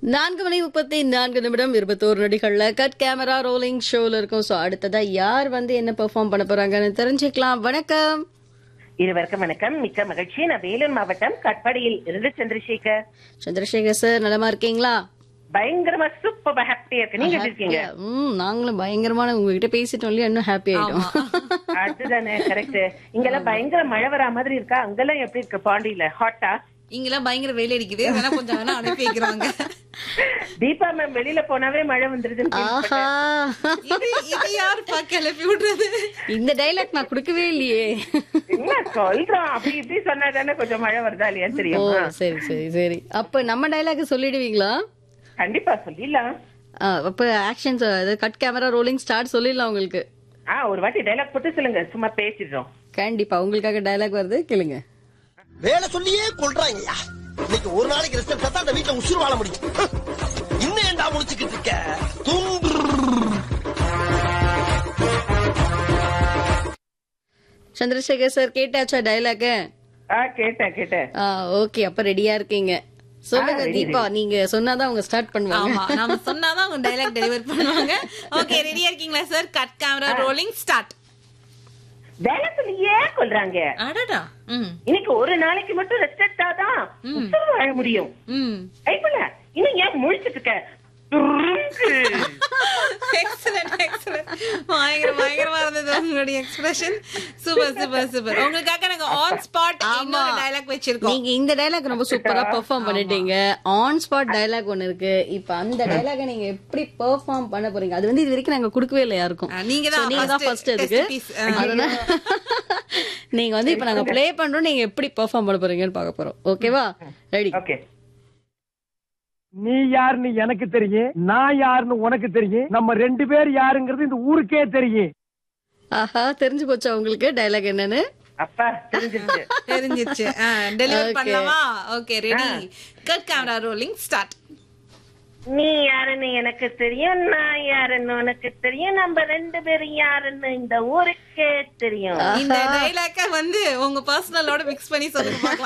நான்கு மணி முப்பத்தி நான்கு நிமிடம் இருபத்தோரு நொடிகள்ல கட் கேமரா ரோலிங் ஷோல இருக்கும் சோ அடுத்ததா யார் வந்து என்ன பெர்ஃபார்ம் பண்ண போறாங்கன்னு தெரிஞ்சுக்கலாம் வணக்கம் இருவருக்கும் வணக்கம் மிக்க மகிழ்ச்சி நான் வேலூர் மாவட்டம் கட்பாடியில் இருந்து சந்திரசேகர் சந்திரசேகர் சார் நலமா இருக்கீங்களா பயங்கரமா சூப்பர் ஹாப்பியா இருக்கு நீங்க எப்படி இருக்கீங்க ம் நாங்களும் பயங்கரமான உங்ககிட்ட பேசிட்டோம் இல்லையா இன்னும் ஹாப்பி ஆயிட்டோம் அதுதானே கரெக்ட் இங்கெல்லாம் பயங்கர மழை வரா மாதிரி இருக்கா அங்கெல்லாம் எப்படி இருக்கு பாண்டியில ஹாட்டா இங்கெல்லாம் பயங்கர வெயில் அடிக்குது வேணா கொஞ்சம் வேணா அனுப்பி வைக்கிறாங்க தீபா மேம் வெளியில போனாவே மழை வந்துருதுன்னு ஆஹா இது இது யாருப்பா கிளப்பி விடுறது இந்த டைலாக் நான் கொடுக்கவே இல்லையே என்ன சொல்றோம் அப்படி இப்படி சொன்னா தானே கொஞ்சம் மழை வருதா இல்லையான்னு ஓ தெரியுமா சரி சரி சரி அப்ப நம்ம டைலாக் சொல்லிடுவீங்களா கண்டிப்பா சொல்லிடலாம் ஆ, அப்ப actions cut camera rolling start சொல்லிடலாம் உங்களுக்கு ஆ ஒரு வாட்டி டைலாக் போட்டு சொல்லுங்க சும்மா பேசிடுறோம் கண்டிப்பா உங்களுக்காக டைலாக் வருது கேளுங்க வேலை சொல்லியே கொள்றாங்கய்யா இன்னைக்கு ஒரு நாளைக்கு ரெஸ்ட் எடுத்தா தான் அந்த வீட்டுல உசுறு வாழ முடியும் இன்னும் ஏன்டா முடிச்சுக்கிட்டு இருக்க தூங்கு சந்திரசேகர் சார் கேட்டாச்சா டைலாக் ஆ கேட்டேன் கேட்டேன் ஓகே அப்ப ரெடியா இருக்கீங்க சொல்லுங்க ready, தீபா நீங்க சொன்னாதான் அவங்க ஸ்டார்ட் பண்ணுவாங்க ஆமா நாம சொன்னாதான் அவங்க டைலாக் டெலிவர் பண்ணுவாங்க ஓகே ரெடியா இருக்கீங்களா sir cut camera rolling start dialogue சொல்லியே கொள்றாங்க அடடா ம் இன்னைக்கு ஒரு நாளைக்கு மட்டும் ரெஸ்ட் எடுத்தாதான் உசுறு வாழ முடியும் ம் ஐப்பல இன்னும் ஏன் முழிச்சிட்டு இருக்க துருக்கு. எக்ஸலன்ட் எக்ஸலன்ட் பயங்கர பயங்கரமா இருந்தது உங்களுடைய எக்ஸ்பிரஷன் சூப்பர் சூப்பர் சூப்பர் உங்களுக்காக நாங்க ஆன் ஸ்பாட் இன்னொரு டைலாக் வச்சிருக்கோம் நீங்க இந்த டைலாக் ரொம்ப சூப்பரா பெர்ஃபார்ம் பண்ணிட்டீங்க ஆன் ஸ்பாட் டைலாக் ஒன்னு இருக்கு இப்ப அந்த டைலாக நீங்க எப்படி பெர்ஃபார்ம் பண்ண போறீங்க அது வந்து இது வரைக்கும் நாங்க கொடுக்கவே இல்லை யாருக்கும் ஆ, நீங்க தான் So, நீங்க தான் first ஃபர்ஸ்ட் இதுக்கு test piece. ஆ. அதனால நீங்க வந்து இப்ப நாங்க ப்ளே பண்றோம் நீங்க எப்படி பெர்ஃபார்ம் பண்ண போறீங்கன்னு பார்க்க போறோம் ஓகேவா ரெடி ஓகே நீ யாருன்னு எனக்கு தெரியும் நான் யாருன்னு உனக்கு தெரியும் நம்ம ரெண்டு பேர் யாருங்கிறது இந்த ஊருக்கே தெரியும் ஆஹா தெரிஞ்சு போச்சா உங்களுக்கு டைலாக் என்னன்னு அப்பா தெரிஞ்சிருச்சு தெரிஞ்சிருச்சு டெலிவர் Okay. பண்ணலாமா okay ready cut camera rolling start நீ யாருன்னு எனக்கு தெரியும் நான் யாருன்னு உனக்கு தெரியும் நம்ம ரெண்டு பேரும் யாருன்னு இந்த ஊருக்கே தெரியும் இந்த டைலாக்க வந்து உங்க பர்சனலோட மிக்ஸ் பண்ணி சொல்லுங்க பார்க்கலாம்